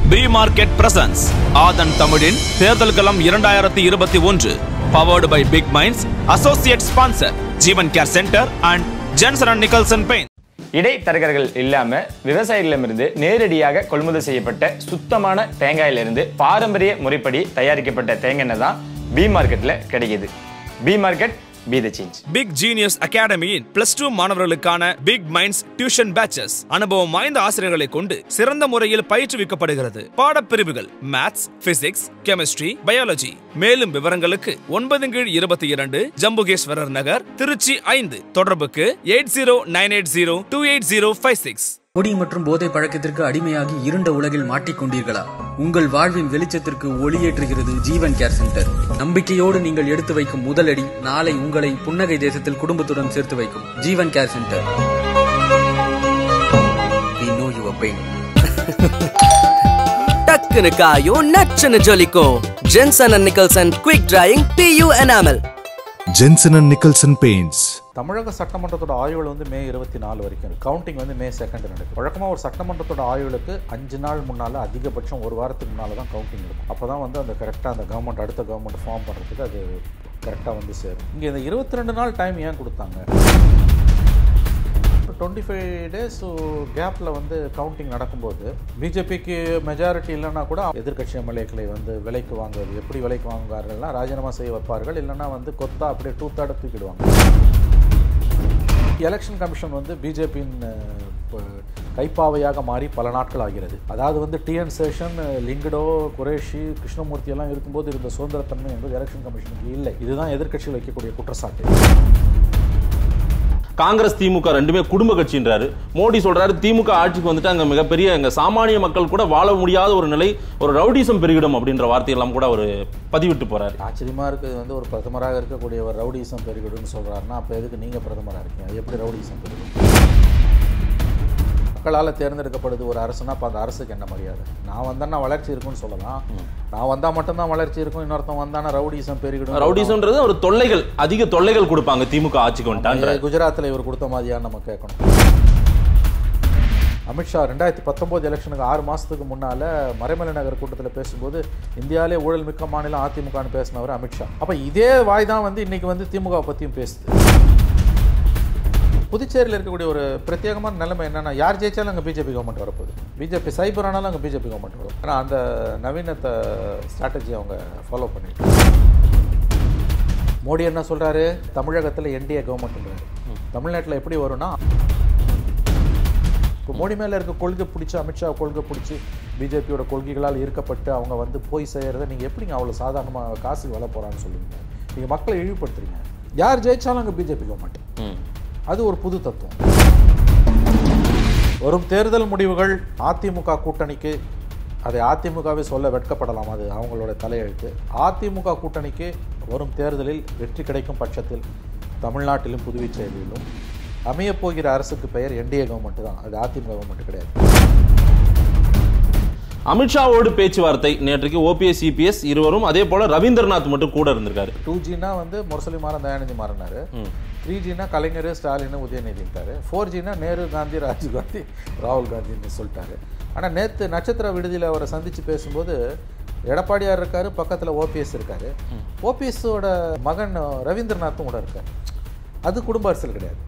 B market presence ஆதன் தமிழின் தேர்தல் களம் இரண்டாயிரத்தி இருபத்தி ஒன்று powered by Big Minds associate sponsor Jeevan care centre and Jensen and Nicholson pain இடைத்தரகர்கள் இல்லாம விவசாயிகளிடமிருந்து நேரடியாக கொள்முதல் செய்யப்பட்ட சுத்தமான தேங்காயிலிருந்து பாரம்பரிய முறைப்படி தயாரிக்கப்பட்ட தேங்காய் எண்ணெய் தான் பி மார்க்கெட்ல கிடைக்குது B market be the change Big Genius அகாடமியின் பிளஸ் டூ மாணவர்களுக்கான பிக் மைண்ட்ஸ் டியூஷன் பேச்சஸ் அனுபவம் வாய்ந்த ஆசிரியர்களை கொண்டு சிறந்த முறையில் பயிற்றுவிக்கப்படுகிறது பாடப்பிரிவுகள் மேத்ஸ் பிசிக்ஸ் கெமிஸ்ட்ரி பயாலஜி மேலும் விவரங்களுக்கு ஒன்பது கீழ் இருபத்தி இரண்டு ஜம்புகேஸ்வரர் நகர் திருச்சி ஐந்து தொடர்புக்கு eight zero nine eight zero two eight zero five six குடி மற்றும் போதை பழக்கத்திற்கு அடிமையாகி இருண்ட உலகில் மாட்டிக்கொண்டீர்களா உங்கள் வாழ்வின் வெளிச்சத்திற்கு ஒளியேற்றுகிறது ஜீவன் கேர் சென்டர் நம்பிக்கையோடு நீங்கள் எடுத்து வைக்கும் முதலடி நாளை உங்களை புன்னகை தேசத்தில் குடும்பத்துடன் சேர்த்து வைக்கும் Jeevan care centre We know your pain. டக்குனு காயும் நச்சுன்னு ஜொலிக்கும் Jensen and Nicholson quick drying PU enamel Jensen and Nicholson Paints. தமிழக சட்டமன்றத்தோட ஆயுள் வந்து மே இருபத்தி நாலு வரைக்கும் கவுண்டிங் வந்து மே செகண்ட் நடக்கும் வழக்கமாக ஒரு சட்டமன்றத்தோட ஆயுளுக்கு அஞ்சு நாள் முன்னால் அதிகபட்சம் ஒரு வாரத்துக்கு முன்னால் தான் கவுண்டிங் இருக்கும் அப்போ தான் வந்து அந்த கரெக்டாக அந்த கவர்மெண்ட் அடுத்த கவர்மெண்ட் ஃபார்ம் பண்ணுறதுக்கு அது கரெக்டாக வந்து சேரும் இங்கே இந்த இருபத்தி ரெண்டு நாள் டைம் ஏன் கொடுத்தாங்க டுவெண்ட்டி ஃபைவ் டேஸ் கேப்பில் வந்து கவுண்டிங் நடக்கும்போது பிஜேபிக்கு மெஜாரிட்டி இல்லைன்னா கூட எதிர்க்கட்சி எம்எல்ஏக்களை வந்து விலைக்கு வாங்குவது எப்படி விலைக்கு வாங்குவார்கள்னா ராஜினாமா செய்ய வைப்பார்கள் இல்லைன்னா வந்து கொத்தா அப்படியே டூ தேர்ட் தூக்கிடுவாங்க எலெக்ஷன் கமிஷன் வந்து பிஜேபியின் கைப்பாவையாக மாறி பல நாட்கள் ஆகிறது அதாவது வந்து டிஎன் சேஷன் லிங்கடோ குரேஷி கிருஷ்ணமூர்த்தி எல்லாம் இருக்கும்போது இருந்த சுதந்திரத்தன்மை என்பது எலெக்ஷன் கமிஷனுக்கு இல்லை இதுதான் எதிர்க்கட்சிகள் வைக்கக்கூடிய குற்றச்சாட்டு காங்கிரஸ் திமுக ரெண்டுமே குடும்ப கட்சின்றாரு மோடி சொல்றாரு திமுக ஆட்சிக்கு வந்துட்டு அங்க மிகப்பெரிய எங்க சாமானிய மக்கள் கூட வாழ முடியாத ஒரு நிலை ஒரு ரவுடிசம் பெருகிடும் அப்படின்ற வார்த்தையெல்லாம் கூட அவர் பதிவிட்டு போறாரு ஆச்சரியமாக இருக்குது வந்து ஒரு பிரதமராக இருக்கக்கூடிய ஒரு ரவுடிசம் பெருகிடும்னு சொல்கிறாருன்னா அப்போ எதுக்கு நீங்கள் பிரதமராக இருக்கீங்க அது எப்படி ரவுடிசம் பெருகிடும் மக்களால் தேர்ந்தெடுக்கப்படுது ஒரு அரசுனா அப்போ அந்த அரசுக்கு என்ன மரியாதை நான் வந்தேன்னா வளர்ச்சி இருக்கும்னு சொல்லலாம் நான் வந்தால் மட்டும்தான் வளர்ச்சி இருக்கும் இன்னொருத்தன் வந்தானா ரவுடிசம் பெருகிடும் ரவுடிசம்ன்றது ஒரு தொல்லைகள் அதிக தொல்லைகள் கொடுப்பாங்க திமுக ஆட்சிக்கு வந்துட்டான்ற குஜராத்தில் இவர் கொடுத்த மாதிரியா நம்ம கேட்கணும் அமித்ஷா ரெண்டாயிரத்தி பத்தொம்போது எலெக்ஷனுக்கு ஆறு மாதத்துக்கு முன்னால் மறைமலை நகர் கூட்டத்தில் பேசும்போது இந்தியாவிலே ஊழல் மிக்க மாநிலம் அதிமுகன்னு பேசினவர் அமித்ஷா அப்போ இதே வாய் தான் வந்து இன்னைக்கு வந்து திமுக பற்றியும் பேசுது புதுச்சேரியில் இருக்கக்கூடிய ஒரு பிரத்யேகமான நிலைமை என்னன்னா யார் ஜெயிச்சாலும் அங்கே பிஜேபி கவர்மெண்ட் வரப்போகுது பிஜேபி சைபர் ஆனாலும் அங்கே பிஜேபி கவர்மெண்ட் வரும் ஆனால் அந்த நவீனத்தை ஸ்ட்ராட்டஜி அவங்க ஃபாலோ பண்ணிட்டு மோடி என்ன சொல்றாரு தமிழகத்தில் என்டிஏ கவர்மெண்ட்ன்றாரு தமிழ்நாட்டில் எப்படி வரும்னா இப்போ மோடி மேலே இருக்க கொள்கை பிடிச்சி அமித்ஷா கொள்கை பிடிச்சி பிஜேபியோட கொள்கைகளால் ஈர்க்கப்பட்டு அவங்க வந்து போய் செய்கிறத நீங்கள் எப்படிங்க அவ்வளோ சாதாரணமாக காசுக்கு வர போகிறான்னு சொல்லுவீங்க நீங்கள் மக்களை இழிவுபடுத்துறீங்க யார் ஜெயிச்சாலும் அங்கே பிஜேபி கவர்மெண்ட் ம். அது ஒரு புது தத்துவம் வரும் தேர்தல் முடிவுகள் அதிமுக கூட்டணிக்கு அதை அதிமுகவே சொல்ல வெட்கப்படலாம் அது அவங்களோட தலையெழுத்து அதிமுக கூட்டணிக்கு வரும் தேர்தலில் வெற்றி கிடைக்கும் பட்சத்தில் தமிழ்நாட்டிலும் புதுவைச்சேரியிலும் அமையப் போகிற அரசுக்கு பெயர் என்டிஏ கவர்மெண்ட் தான் அது அதிமுக கவர்மெண்ட் கிடையாது அமித்ஷாவோடு பேச்சுவார்த்தை நேற்றுக்கு ஓபிஎஸ் சிபிஎஸ் இருவரும் அதே போல ரவீந்திரநாத் மட்டும் கூட இருந்திருக்காரு டூ ஜினா வந்து முரசொலி மாறன் தயாநிதி மாறினாரு த்ரீ ஜினா கலைஞர் ஸ்டாலின் உதயநிதிட்டாரு ஃபோர் ஜினா நேரு காந்தி ராஜீவ் காந்தி ராகுல் காந்தின்னு சொல்லிட்டாரு ஆனால் நேற்று நட்சத்திர விடுதியில் அவரை சந்தித்து பேசும்போது எடப்பாடியார் இருக்காரு பக்கத்தில் ஓபிஎஸ் இருக்காரு ஓபிஎஸோட மகன் ரவீந்திரநாத்தும் கூட இருக்காரு அது குடும்ப அரசியல் கிடையாது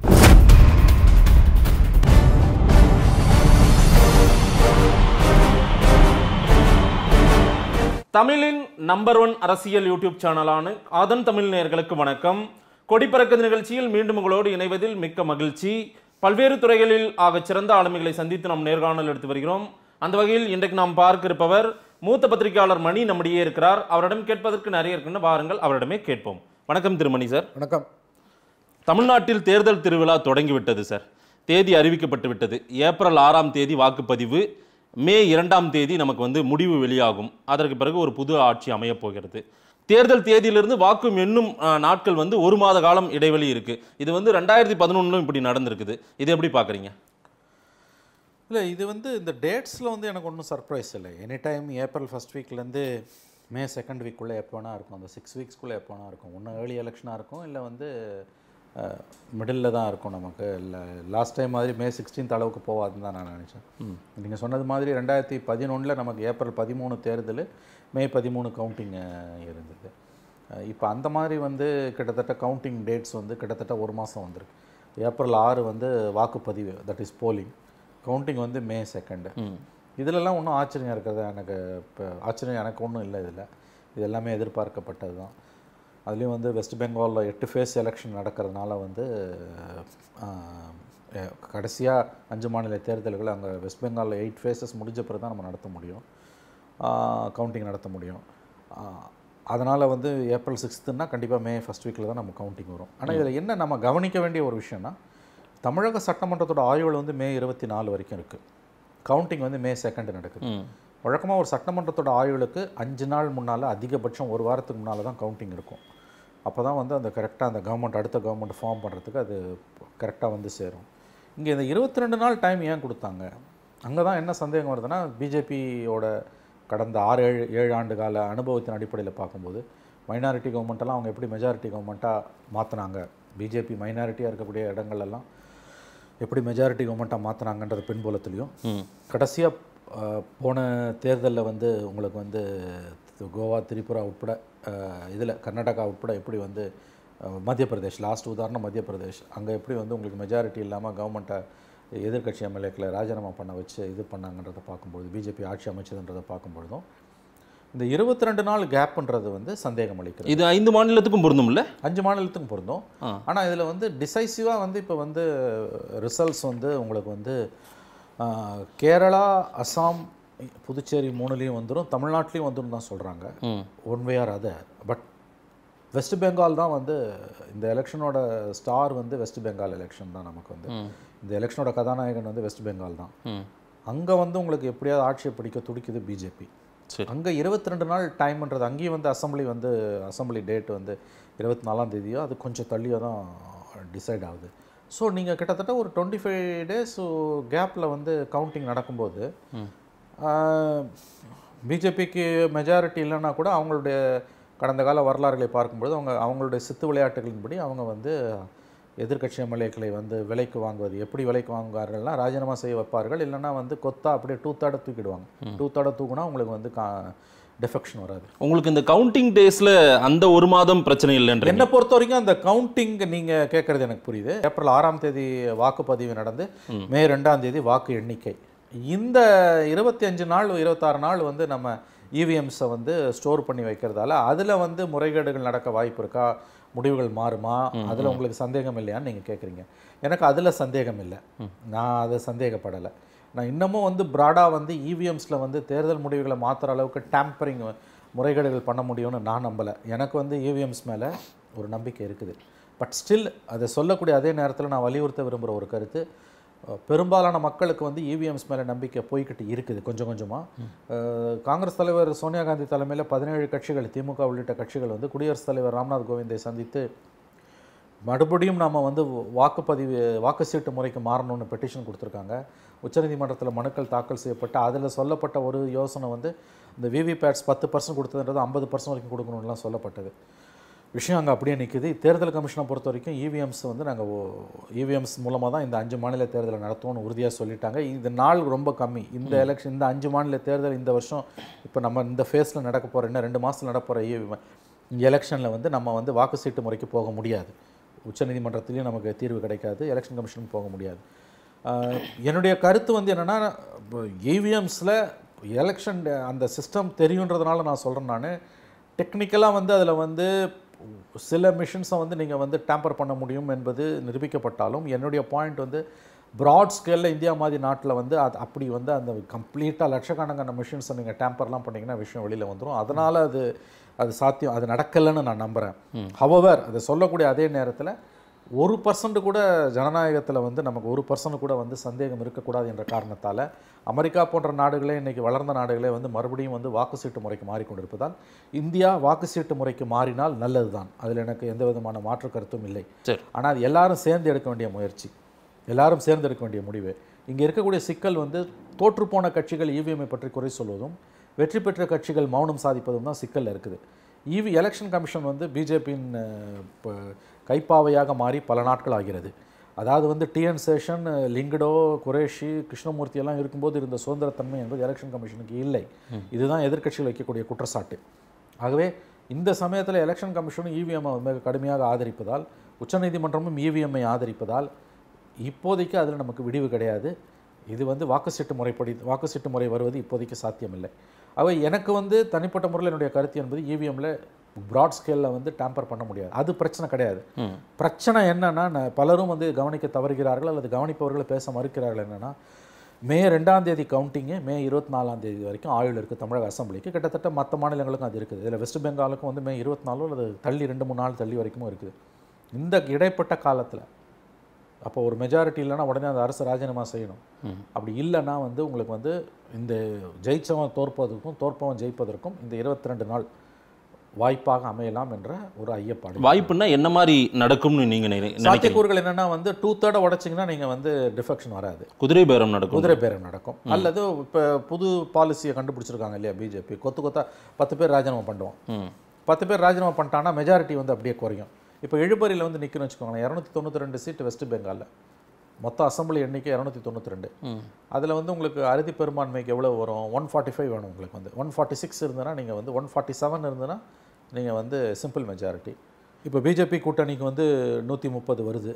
தமிழின் நம்பர் ஒன் அரசியல் யூடியூப் சேனலான ஆதன் தமிழ் நேயர்களுக்கு வணக்கம் கொடிப்பறக்க நிகழ்ச்சியில் மீண்டும் உங்களோடு இணைவதில் மிக்க மகிழ்ச்சி பல்வேறு துறைகளில் ஆகச் சிறந்த ஆளுமைகளை சந்தித்து நாம் நேர்காணல் எடுத்து வருகிறோம் அந்த வகையில் இன்றைக்கு நாம் பார்க்க இருப்பவர் மூத்த பத்திரிகையாளர் மணி நம்மிடையே இருக்கிறார் அவரிடம் கேட்பதற்கு நிறைய இருக்குன்னு வாருங்கள் அவரிடமே கேட்போம் வணக்கம் திருமணி சார் வணக்கம் தமிழ்நாட்டில் தேர்தல் திருவிழா தொடங்கிவிட்டது சார் தேதி அறிவிக்கப்பட்டு விட்டது ஏப்ரல் ஆறாம் தேதி வாக்குப்பதிவு மே இரண்டாம் தேதி நமக்கு வந்து முடிவு வெளியாகும் அதற்கு பிறகு ஒரு புது ஆட்சி அமையப் போகிறது தேர்தல் தேதியிலிருந்து வாக்கு எண்ணும் அஹ், நாட்கள் வந்து ஒரு மாத காலம் இடைவெளி இருக்கு இது வந்து ரெண்டாயிரத்தி பதினொன்னும் இப்படி நடந்திருக்குது இது எப்படி பார்க்குறீங்க இல்லை இது வந்து இந்த டேட்ஸில் வந்து எனக்கு ஒன்றும் சர்ப்ரைஸ் இல்லை எனி டைம் ஏப்ரல் ஃபஸ்ட் வீக்லேருந்து மே செகண்ட் வீக்குள்ளே எப்போ வேணா இருக்கும் அந்த சிக்ஸ் வீக்ஸ்க்குள்ளே எப்போ வேணா இருக்கும் ஒன்று ஏர்லி எலெக்ஷனாக இருக்கும் இல்லை வந்து மிடில் தான் இருக்கும் நமக்கு இல்லை லாஸ்ட் டைம் மாதிரி மே சிக்ஸ்டீன்த் அளவுக்கு போகாதுன்னு தான் நான் நினச்சேன் நீங்கள் சொன்னது மாதிரி ரெண்டாயிரத்தி பதினொன்றில் நமக்கு ஏப்ரல் பதிமூணு தேர்தல் மே பதிமூணு கவுண்டிங் இருந்தது இப்போ அந்த மாதிரி வந்து கிட்டத்தட்ட கவுண்டிங் டேட்ஸ் வந்து கிட்டத்தட்ட ஒரு மாதம் வந்திருக்கு ஏப்ரல் ஆறு வந்து வாக்குப்பதிவு தட் இஸ் போலிங் கவுண்டிங் வந்து மே செகண்டு இதிலெல்லாம் ஒன்றும் ஆச்சரியம் இருக்கிறது எனக்கு இப்போ ஆச்சரியம் எனக்கு ஒன்றும் இல்லை இதில் இது எல்லாமே எதிர்பார்க்கப்பட்டது தான் அதுலேயும் வந்து வெஸ்ட் பெங்காலில் எட்டு ஃபேஸ் எலெக்ஷன் நடக்கிறதுனால வந்து கடைசியாக அஞ்சு மாநில தேர்தல்கள் அங்கே வெஸ்ட் பெங்காலில் எயிட் ஃபேஸஸ் முடிஞ்ச பிறகு தான் நம்ம நடத்த முடியும் கவுண்டிங் நடத்த முடியும் அதனால் வந்து ஏப்ரல் சிக்ஸ்த்துனா கண்டிப்பாக மே ஃபஸ்ட் வீக்கில் தான் நம்ம கவுண்டிங் வரும் ஆனால் இதில் என்ன நம்ம கவனிக்க வேண்டிய ஒரு விஷயம்னா தமிழக சட்டமன்றத்தோட ஆய்வுகள் வந்து மே இருபத்தி நாலு வரைக்கும் இருக்குது கவுண்டிங் வந்து மே செகண்ட் நடக்குது வழக்கமாக ஒரு சட்டமன்றத்தோட ஆய்வுகளுக்கு அஞ்சு நாள் முன்னால் அதிகபட்சம் ஒரு வாரத்துக்கு முன்னால் தான் கவுண்டிங் இருக்கும் அப்போ தான் வந்து அந்த கரெக்டாக அந்த கவர்மெண்ட் அடுத்த கவர்மெண்ட் ஃபார்ம் பண்ணுறதுக்கு அது கரெக்டாக வந்து சேரும் இங்கே இந்த இருபத்தி ரெண்டு நாள் டைம் ஏன் கொடுத்தாங்க அங்கே தான் என்ன சந்தேகம் வருதுன்னா பிஜேபியோட கடந்த ஆறு ஏழு ஏழு ஆண்டு கால அனுபவத்தின் அடிப்படையில் பார்க்கும்போது மைனாரிட்டி கவர்மெண்ட்டெல்லாம் அவங்க எப்படி மெஜாரிட்டி கவர்மெண்ட்டாக மாற்றினாங்க பிஜேபி மைனாரிட்டியாக இருக்கக்கூடிய இடங்கள்லாம் எப்படி மெஜாரிட்டி கவர்மெண்ட்டாக மாற்றினாங்கன்றது பின்புலத்துலேயும் கடைசியாக போன தேர்தலில் வந்து உங்களுக்கு வந்து கோவா திரிபுரா உட்பட இதில் கர்நாடகா உட்பட எப்படி வந்து அஹ், மத்திய பிரதேஷ் லாஸ்ட் உதாரணம் மத்திய பிரதேஷ் அங்கே எப்படி வந்து உங்களுக்கு மெஜாரிட்டி இல்லாமல் கவர்மெண்ட்டை எதிர்க்கட்சி எம்எல்ஏக்களை ராஜினாமா பண்ண வச்சு இது பண்ணாங்கன்றதை பார்க்கும்போது பிஜேபி ஆட்சி அமைச்சதுன்றதை பார்க்கும்பொழுதும் இந்த இருபத்தி ரெண்டு நாள் கேப்ன்றது வந்து சந்தேகம் அளிக்கிறது இது ஐந்து மாநிலத்துக்கும் பொருந்தும்ல அஞ்சு மாநிலத்துக்கும் பொருந்தும் ஆனால் இதில் வந்து டிசைசிவாக வந்து இப்போ வந்து ரிசல்ட்ஸ் வந்து உங்களுக்கு வந்து ஆ, கேரளா அசாம் புதுச்சேரி மூணுலேயும் வந்துடும் தமிழ்நாட்டிலையும் வந்துடும் தான் சொல்கிறாங்க one way or other but West Bengal தான் வந்து இந்த எலெக்ஷனோட ஸ்டார் வந்து வெஸ்ட் பெங்கால் எலெக்ஷன் தான் நமக்கு வந்து இந்த எலெக்ஷனோட கதாநாயகன் வந்து வெஸ்ட் பெங்கால் தான் அங்கே வந்து உங்களுக்கு எப்படியாவது ஆட்சியை பிடிக்க துடிக்குது பிஜேபி சரி. அங்கே இருபத்தி ரெண்டு நாள் டைம்ன்றது அங்கேயும் வந்து அசம்பிளி வந்து அசம்பிளி டேட் வந்து இருபத்தி நாலாம் தேதியோ அது கொஞ்சம் தள்ளியோ தான் டிசைட் ஆகுது ஸோ நீங்கள் கிட்டத்தட்ட ஒரு டுவெண்ட்டி ஃபைவ் டேஸ் கேப்பில் வந்து கவுண்டிங் நடக்கும்போது பிஜேபிக்கு மெஜாரிட்டி இல்லைன்னா கூட அவங்களுடைய கடந்த கால வரலாறுகளை பார்க்கும்போது அவங்க அவங்களுடைய சித்து விளையாட்டுகளின்படி அவங்க வந்து எதிர்க்கட்சி எம்எல்ஏக்களை வந்து விலைக்கு வாங்குவது எப்படி விலைக்கு வாங்குவார்கள்னா ராஜினாமா செய்ய வைப்பார்கள் இல்லைன்னா வந்து கொத்தா அப்படியே டூ தேர்டை தூக்கிடுவாங்க டூ தேர்டை தூக்குனா உங்களுக்கு வந்து கா டெஃபெக்ஷன் வராது உங்களுக்கு இந்த கவுண்டிங் டேஸ்ல அந்த ஒரு மாதம் பிரச்சனை இல்லைன்ற என்னை பொறுத்த வரைக்கும் அந்த கவுண்டிங் நீங்க கேட்கறது எனக்கு புரியுது ஏப்ரல் ஆறாம் தேதி வாக்குப்பதிவு நடந்து மே ரெண்டாம் தேதி வாக்கு எண்ணிக்கை இந்த இருபத்தி அஞ்சு நாள் இருபத்தாறு நாள் வந்து நம்ம இவிஎம்ஸை வந்து ஸ்டோர் பண்ணி வைக்கிறதால அதில் வந்து முறைகேடுகள் நடக்க வாய்ப்பு இருக்கா முடிவுகள் மாறுமா அதில் உங்களுக்கு சந்தேகம் இல்லையான்னு நீங்கள் கேட்குறீங்க எனக்கு அதில் சந்தேகம் இல்லை நான் அதை சந்தேகப்படலை நான் இன்னமும் வந்து ப்ராடாக வந்து இவிஎம்ஸில் வந்து தேர்தல் முடிவுகளை மாற்றுற அளவுக்கு டேம்பரிங் முறைகேடுகள் பண்ண முடியும்னு நான் நம்பலை எனக்கு வந்து இவிஎம்ஸ் மேலே ஒரு நம்பிக்கை இருக்குது பட் ஸ்டில் அதை சொல்லக்கூடிய அதே நேரத்தில் நான் வலியுறுத்த விரும்புகிற ஒரு கருத்து அஹ், பெரும்பாலான மக்களுக்கு வந்து இவிஎம்ஸ் மேலே நம்பிக்கை போய்கிட்டு இருக்குது கொஞ்சம் கொஞ்சமாக காங்கிரஸ் தலைவர் சோனியா காந்தி தலைமையில் பதினேழு கட்சிகள் திமுக உள்ளிட்ட கட்சிகள் வந்து குடியரசுத் தலைவர் ராம்நாத் கோவிந்தை சந்தித்து மறுபடியும் நாம் வந்து வாக்குப்பதிவு வாக்கு சீட்டு முறைக்கு மாறணும்னு பெட்டிஷன் கொடுத்துருக்காங்க உச்சநீதிமன்றத்தில் மனுக்கள் தாக்கல் செய்யப்பட்டு அதில் சொல்லப்பட்ட ஒரு யோசனை வந்து இந்த விவிபேட்ஸ் பத்து பர்சன்ட் கொடுத்ததுன்றது ஐம்பது பர்சன்ட் வரைக்கும் கொடுக்கணும்லாம் சொல்லப்பட்டது விஷயம் அங்கே அப்படியே நிற்குது தேர்தல் கமிஷனை பொறுத்த வரைக்கும் இவிஎம்ஸ் வந்து நாங்கள் இவிஎம்ஸ் மூலமாக தான் இந்த அஞ்சு மாநில தேர்தலை நடத்துவோம்னு உறுதியாக சொல்லிட்டாங்க இந்த நாள் ரொம்ப கம்மி இந்த எலெக்ஷன் இந்த அஞ்சு மாநில தேர்தல் இந்த வருஷம் இப்போ நம்ம இந்த ஃபேஸில் நடக்க போகிற இன்னும் ரெண்டு மாதத்தில் நடக்க போகிற எலெக்ஷனில் வந்து நம்ம வந்து வாக்கு சீட்டு முறைக்கு போக முடியாது உச்சநீதிமன்றத்திலையும் நமக்கு தீர்வு கிடைக்காது எலெக்ஷன் கமிஷனுக்கு போக முடியாது ஆஹ் என்னுடைய கருத்து வந்து என்னென்னா இவிஎம்ஸில் எலெக்ஷன் அந்த சிஸ்டம் தெரியுன்றதுனால நான் சொல்கிறேன் நான் டெக்னிக்கலாக வந்து அதில் வந்து சில மிஷின்ஸை வந்து நீங்கள் வந்து டேம்பர் பண்ண முடியும் என்பது நிரூபிக்கப்பட்டாலும் என்னுடைய பாயிண்ட் வந்து ப்ராட் ஸ்கேலில் இந்தியா மாதிரி நாட்டில் வந்து அது அப்படி வந்து அந்த கம்ப்ளீட்டாக லட்சக்கணக்கான மிஷின்ஸை நீங்கள் டேம்பர்லாம் பண்ணிங்கன்னா விஷயம் வெளியில் வந்துடும் அதனால் அது அது சாத்தியம் அது நடக்கலைன்னு நான் நம்புகிறேன் ஹவவர் அதை சொல்லக்கூடிய அதே நேரத்தில் ஒரு பர்சன்ட் கூட ஜனநாயகத்தில் வந்து நமக்கு ஒரு பர்சன்ட் கூட வந்து சந்தேகம் இருக்கக்கூடாது என்ற காரணத்தால் அமெரிக்கா போன்ற நாடுகளே இன்றைக்கி வளர்ந்த நாடுகளே வந்து மறுபடியும் வந்து வாக்கு சீட்டு முறைக்கு மாறிக்கொண்டிருப்பதால் இந்தியா வாக்கு சீட்டு முறைக்கு மாறினால் நல்லது தான் அதில் எனக்கு எந்த விதமான மாற்று கருத்தும் இல்லை சரி. ஆனால் அது எல்லாரும் சேர்ந்து எடுக்க வேண்டிய முயற்சி எல்லாரும் சேர்ந்து எடுக்க வேண்டிய முடிவு இங்கே இருக்கக்கூடிய சிக்கல் வந்து தோற்றுப்போன கட்சிகள் இவிஎம்ஐ பற்றி குறை சொல்வதும் வெற்றி பெற்ற கட்சிகள் மௌனம் சாதிப்பதும் தான் சிக்கல் இருக்குது இவி எலெக்ஷன் கமிஷன் வந்து பிஜேபியின் கைப்பாவையாக மாறி பல நாட்கள் ஆகிறது அதாவது வந்து டிஎன் சேஷன் லிங்கடோ குரேஷி கிருஷ்ணமூர்த்தி எல்லாம் இருக்கும்போது இருந்த சுதந்திரத்தன்மை என்பது எலெக்ஷன் கமிஷனுக்கு இல்லை இதுதான் எதிர்க்கட்சிகள் வைக்கக்கூடிய குற்றச்சாட்டு ஆகவே இந்த சமயத்தில் எலெக்ஷன் கமிஷனும் இவிஎம் மிக கடுமையாக ஆதரிப்பதால் உச்சநீதிமன்றமும் இவிஎம்ஐ ஆதரிப்பதால் இப்போதைக்கு அதில் நமக்கு விடிவு கிடையாது இது வந்து வாக்கு சீட்டு முறைப்படி வாக்கு சீட்டு முறை வருவது இப்போதைக்கு சாத்தியமில்லை அவை எனக்கு வந்து தனிப்பட்ட முறையில் என்னுடைய கருத்து என்பது இவிஎம்ல பிராட் ஸ்கேலில் வந்து டேம்பர் பண்ண முடியாது அது பிரச்சனை கிடையாது பிரச்சனை என்னன்னா ந- பலரும் வந்து கவனிக்க தவறுகிறார்கள் அல்லது கவனிப்பவர்களை பேச மறுக்கிறார்கள் என்னன்னா மே ரெண்டாம் தேதி கவுண்டிங்கு மே இருபத்தி நாலாம் தேதி வரைக்கும் ஆயுள் இருக்குது தமிழக அசெம்பிளிக்கு கிட்டத்தட்ட மற்ற மாநிலங்களுக்கும் அது இருக்குது இதில் வெஸ்ட் பெங்காலுக்கும் வந்து மே இருபத்தி நாலோ அல்லது தள்ளி ரெண்டு மூணு நாள் தள்ளி வரைக்கும் இருக்குது இந்த இடைப்பட்ட காலத்தில் அப்போ ஒரு மெஜாரிட்டி இல்லைன்னா உடனே அந்த அரசு ராஜினாமா செய்யணும் அப்படி இல்லைன்னா வந்து உங்களுக்கு வந்து இந்த ஜெயிச்சவன் தோற்பதற்கும் தோற்பவன் ஜெயிப்பதற்கும் இந்த இருபத்தி ரெண்டு நாள் வாய்ப்பாக அமையலாம் என்ற ஒரு ஐயப்பாடு வாய்ப்புன்னா என்ன மாதிரி நடக்கும்னு நீங்க நினை- நினைக்கிறீங்க சாத்தியக்கூறுகள் என்னன்னா வந்து டூ தேர்டை உடைச்சிங்கன்னா நீங்கள் வந்து டிஃபெக்ஷன் வராது குதிரை பேரம் நடக்கும் குதிரை பேரம் நடக்கும் அல்லது இப்போ புது பாலிசியை கண்டுபிடிச்சிருக்காங்க இல்லையா பிஜேபி கொத்து கொத்தா பத்து பேர் ராஜினாமா பண்ணுவோம் ம். பத்து பேர் ராஜினாமா பண்ணிட்டாங்கன்னா மெஜாரிட்டி வந்து அப்படியே குறையும் இப்போ எழுபறியில் வந்து நிற்கணும்னு வச்சுக்கோங்களேன் இரநூத்தி தொண்ணூற்றி ரெண்டு சீட்டு வெஸ்ட் பெங்காலில் மொத்த அசம்பிளி எண்ணிக்கை இரநூத்தி தொண்ணூற்றி ரெண்டு அதில் வந்து உங்களுக்கு அறுதி பெரும்பான்மைக்கு எவ்வளோ வரும் ஒன் ஃபார்ட்டி ஃபைவ் வேணும் உங்களுக்கு வந்து ஒன் ஃபார்ட்டி சிக்ஸ் இருந்ததுன்னா நீங்கள் வந்து ஒன் ஃபார்ட்டி செவன் இருந்ததுன்னா நீங்கள் வந்து சிம்பிள் மெஜாரிட்டி இப்போ பிஜேபி கூட்டணிக்கு வந்து நூற்றி முப்பது வருது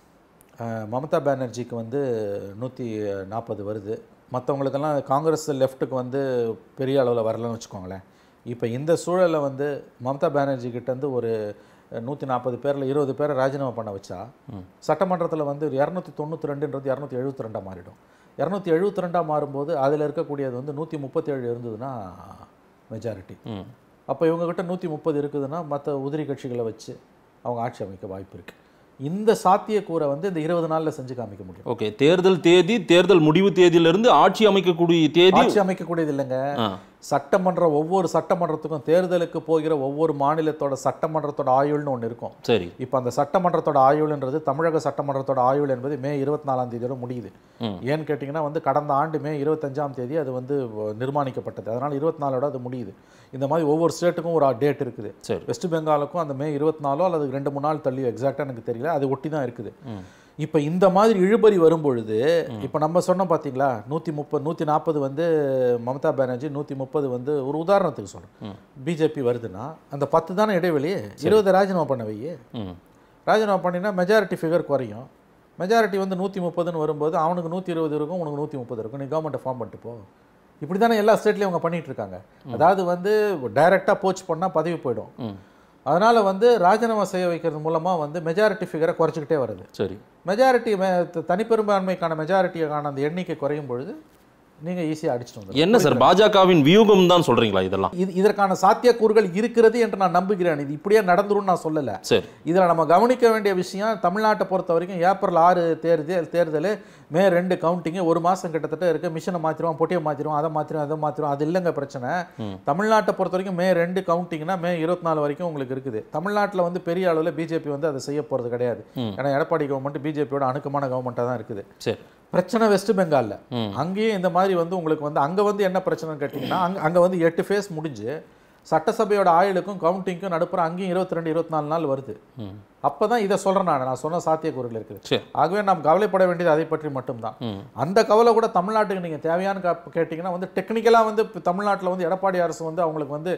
அஹ், மமதா பானர்ஜிக்கு வந்து நூற்றி நாற்பது வருது மற்றவங்களுக்கெல்லாம் காங்கிரஸ் லெஃப்ட்டுக்கு வந்து பெரிய அளவில் வரலன்னு வச்சுக்கோங்களேன் இப்போ இந்த சூழலில் வந்து மமதா பானர்ஜி கிட்டேருந்து ஒரு நூற்றி நாற்பது பேரில் இருபது பேரை ராஜினாமா பண்ண வச்சா சட்டமன்றத்தில் வந்து இரநூத்தி தொண்ணூற்றி ரெண்டுன்றது இரநூத்தி எழுபத்தி ரெண்டாக மாறிடும் இரநூத்தி எழுபத்தி ரெண்டாக மாறும்போது அதில் இருக்கக்கூடியது வந்து நூற்றி முப்பத்தி ஏழு இருந்ததுன்னா மெஜாரிட்டி ம். அப்போ இவங்ககிட்ட நூற்றி முப்பது இருக்குதுன்னா மற்ற உதிரி கட்சிகளை வச்சு அவங்க ஆட்சி அமைக்க வாய்ப்பு இருக்குது இந்த சாத்தியக்கூறை வந்து இந்த இருபது நாளில் செஞ்சு காமிக்க முடியும் ஓகே தேர்தல் தேதி தேர்தல் முடிவு தேதியிலிருந்து ஆட்சி அமைக்கக்கூடிய தேதி ஆட்சி அமைக்கக்கூடியது இல்லைங்க ஆ. சட்டமன்ற ஒவ்வொரு சட்டமன்றத்துக்கும் தேர்தலுக்கு போகிற ஒவ்வொரு மாநிலத்தோட சட்டமன்றத்தோட ஆயுள்னு ஒன்று இருக்கும் சரி இப்போ அந்த சட்டமன்றத்தோட ஆயுள்ன்றது தமிழக சட்டமன்றத்தோட ஆயுள் என்பது மே இருபத்தி நாலாம் தேதியோட முடியுது ஏன்னு கேட்டிங்கன்னா வந்து கடந்த ஆண்டு மே இருபத்தஞ்சாம் தேதி அது வந்து வ- நிர்மாணிக்கப்பட்டது அதனால் இருபத்தி நாலோட அது முடியுது இந்த மாதிரி ஒவ்வொரு ஸ்டேட்டுக்கும் ஒரு டேட் இருக்குது சரி வெஸ்ட் பெங்காலுக்கும் அந்த மே இருபத்தி நாலோ அல்லது ரெண்டு மூணு நாள் தள்ளி எக்ஸாக்டாக எனக்கு தெரியல அது ஒட்டி தான் இருக்குது இப்போ இந்த மாதிரி இழுபறி வரும்பொழுது இப்போ நம்ம சொன்னோம் பார்த்தீங்களா நூற்றி முப்பது நூற்றி நாற்பது வந்து மமதா பானர்ஜி நூற்றி முப்பது வந்து ஒரு உதாரணத்துக்கு சொல்கிறேன் பிஜேபி வருதுன்னா அந்த பத்து தானே இடைவெளி இருபது ராஜினாமா பண்ண வை ம் ராஜினாமா பண்ணினா மெஜாரிட்டி ஃபிகர் குறையும் மெஜாரிட்டி வந்து நூற்றி முப்பதுன்னு வரும்போது அவனுக்கு நூற்றி இருபது இருக்கும் உனக்கு நூற்றி முப்பது இருக்கும் நீ கவர்மெண்ட்டை ஃபார்ம் பண்ணிட்டு போ இப்படி தானே எல்லா ஸ்டேட்லேயும் அவங்க பண்ணிட்டு இருக்காங்க அதாவது வந்து டைரெக்டாக போச் பண்ணால் பதவி போயிடும் ம் அதனால் வந்து ராஜினாமா செய்ய வைக்கிறது மூலமாக வந்து மெஜாரிட்டி ஃபிகரை குறைச்சிக்கிட்டே வருது சரி மெஜாரிட்டி தனிப்பெரும்பான்மைக்கான மெஜாரிட்டிக்கான அந்த எண்ணிக்கை குறையும் பொழுது நீங்கள் ஈஸியாக அடிச்சிட்டு வந்துடலாம் என்ன சார் பாஜகவின் வியூகம் தான் சொல்றீங்களா இதெல்லாம் இது இதற்கான சாத்தியக்கூறுகள் இருக்கிறது என்று நான் நம்புகிறேன் இது இப்படியே நடந்துரும்னு நான் சொல்லலை சரி இதில் நம்ம கவனிக்க வேண்டிய விஷயம் தமிழ்நாட்டை பொறுத்த வரைக்கும் ஏப்ரல் ஆறு தேர்தல் தேர்தல் மே ரெண்டு கவுண்டிங்கு ஒரு மாதம் கிட்டத்தட்ட இருக்கு மிஷினை மாற்றிடுவோம் பொட்டியை மாற்றிடுவோம் அதை மாற்றிடுவோம் அதை மாற்றிடுவோம் அது இல்லைங்க பிரச்சனை தமிழ்நாட்டை பொறுத்த வரைக்கும் மே ரெண்டு கவுண்டிங்னா மே இருபத்தி நாலு வரைக்கும் உங்களுக்கு இருக்குது தமிழ்நாட்டில் வந்து பெரிய அளவில் பிஜேபி வந்து அதை செய்ய போகிறது கிடையாது ஏன்னா எடப்பாடி கவர்மெண்ட் பிஜேபியோட அணுக்கமான கவர்மெண்ட்டாக தான் இருக்குது சரி பிரச்சனை வெஸ்ட் பெங்கால்ல அங்கேயும் இந்த மாதிரி வந்து உங்களுக்கு வந்து அங்கே வந்து என்ன பிரச்சனைன்னு கேட்டிங்கன்னா அங்கே அங்கே வந்து எட்டு ஃபேஸ் முடிஞ்சு சட்டசபையோட ஆயுளுக்கும் கவுண்டிங்க்கும் நடுப்புற அங்கேயும் இருபத்தி ரெண்டு இருபத்தி நாலு நாள் வருது அப்போ தான் இதை சொல்கிறேன் நான் நான் சொன்ன சாத்தியக்கூறுகள் இருக்குது சரி ஆகவே நாம் கவலைப்பட வேண்டியது அதை பற்றி மட்டும்தான் அந்த கவலை கூட தமிழ்நாட்டுக்கு நீங்கள் தேவையான கா- கேட்டிங்கன்னா வந்து டெக்னிக்கலாக வந்து இப்ப தமிழ்நாட்டுல வந்து எடப்பாடி அரசு வந்து அவங்களுக்கு வந்து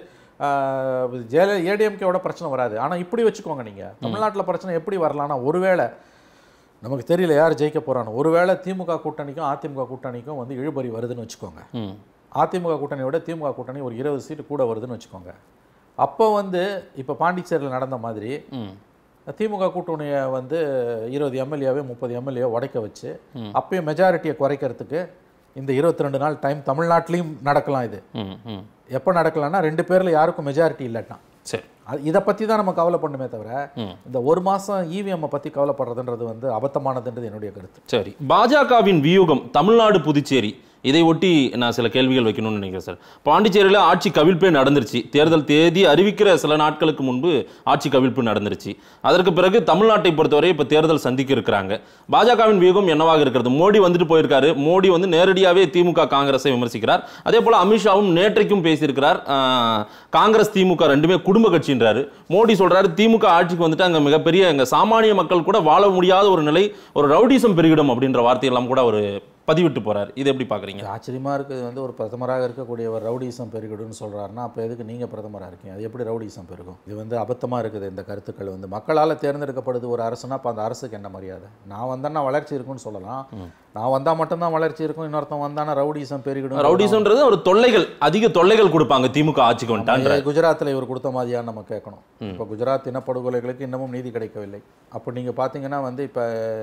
ஜெயல ஏடிஎம்கேவோட பிரச்சனை வராது ஆனால் இப்படி வச்சுக்கோங்க நீங்கள் தமிழ்நாட்டில் பிரச்சனை எப்படி வரலாம்னா ஒருவேளை நமக்கு தெரியல யார் ஜெயிக்க போறான்னு ஒருவேளை திமுக கூட்டணிக்கும் அதிமுக கூட்டணிக்கும் வந்து இழுபறி வருதுன்னு வச்சுக்கோங்க ம் அதிமுக கூட்டணியோட திமுக கூட்டணி ஒரு இருபது சீட்டு கூட வருதுன்னு வச்சுக்கோங்க அப்போ வந்து இப்போ பாண்டிச்சேரியில் நடந்த மாதிரி ம் திமுக கூட்டணியை வந்து இருபது எம்எல்ஏவே முப்பது எம்எல்ஏ உடைக்க வச்சு அப்பயும் மெஜாரிட்டியை குறைக்கிறதுக்கு இந்த இருபத்தி ரெண்டு நாள் டைம் தமிழ்நாட்டிலையும் நடக்கலாம் இது ம் ம் எப்போ நடக்கலாம்னா ரெண்டு பேரில் யாருக்கும் மெஜாரிட்டி இல்லைன்னா சரி அது இதை பற்றி தான் நம்ம கவலை பண்ணுமே தவிர இந்த ஒரு மாதம் இவிஎம்மை பற்றி கவலைப்படுறதுன்றது வந்து அபத்தமானதுன்றது என்னுடைய கருத்து சரி பாஜகவின் வியூகம் தமிழ்நாடு புதுச்சேரி இதை ஒட்டி நான் சில கேள்விகள் வைக்கணும்னு நினைக்கிறேன் சார் பாண்டிச்சேரியில் ஆட்சி கவிழ்ப்பே நடந்துருச்சு தேர்தல் தேதி அறிவிக்கிற சில நாட்களுக்கு முன்பு ஆட்சி கவிழ்ப்பு நடந்துருச்சு அதற்கு பிறகு தமிழ்நாட்டை பொறுத்தவரை இப்போ தேர்தல் சந்திக்க இருக்கிறாங்க பாஜகவின் வியூகம் என்னவாக இருக்கிறது மோடி வந்துட்டு போயிருக்காரு மோடி வந்து நேரடியாகவே திமுக காங்கிரஸை விமர்சிக்கிறார் அதே போல அமித்ஷாவும் நேற்றைக்கும் பேசியிருக்கிறார் ஆஹ், காங்கிரஸ் திமுக ரெண்டுமே குடும்ப கட்சின்றாரு மோடி சொல்றாரு திமுக ஆட்சிக்கு வந்துட்டு அங்க மிகப்பெரிய அங்க சாமானிய மக்கள் கூட வாழ முடியாத ஒரு நிலை ஒரு ரவுடிசம் பெருகிடும் அப்படின்ற வார்த்தையெல்லாம் கூட அவர் பதிவிட்டு போறார் இது எப்படி பாக்குறீங்க இது ஆச்சரியமா இருக்குது வந்து ஒரு பிரதமராக இருக்கக்கூடியவர் ரவுடிசம் பெருகிடுன்னு சொல்றாருன்னா அப்போ எதுக்கு நீங்கள் பிரதமராக இருக்கீங்க அது எப்படி ரவுடிசம் பெருகும் இது வந்து அபத்தமாக இருக்குது இந்த கருத்துக்கள் வந்து மக்களால் தேர்ந்தெடுக்கப்படுது ஒரு அரசுனா அப்போ அந்த அரசுக்கு என்ன மரியாதை நான் வந்தேன்னா வளர்ச்சி இருக்குன்னு சொல்லலாம் நான் வந்தால் மட்டும்தான் வளர்ச்சி இருக்கும் இன்னொருத்தன் வந்தானா ரவுடிசம் பெருகிடும் ரவுடிசம்ன்றது ஒரு தொல்லைகள் அதிக தொல்லைகள் கொடுப்பாங்க திமுக ஆட்சிக்கு வந்துட்டான்ற குஜராத்தில் இவர் கொடுத்த மாதிரியா நம்ம கேட்கணும் இப்போ குஜராத் இனப்படுகொலைகளுக்கு இன்னமும் நீதி கிடைக்கவில்லை அப்போ நீங்கள் பார்த்தீங்கன்னா வந்து இப்போ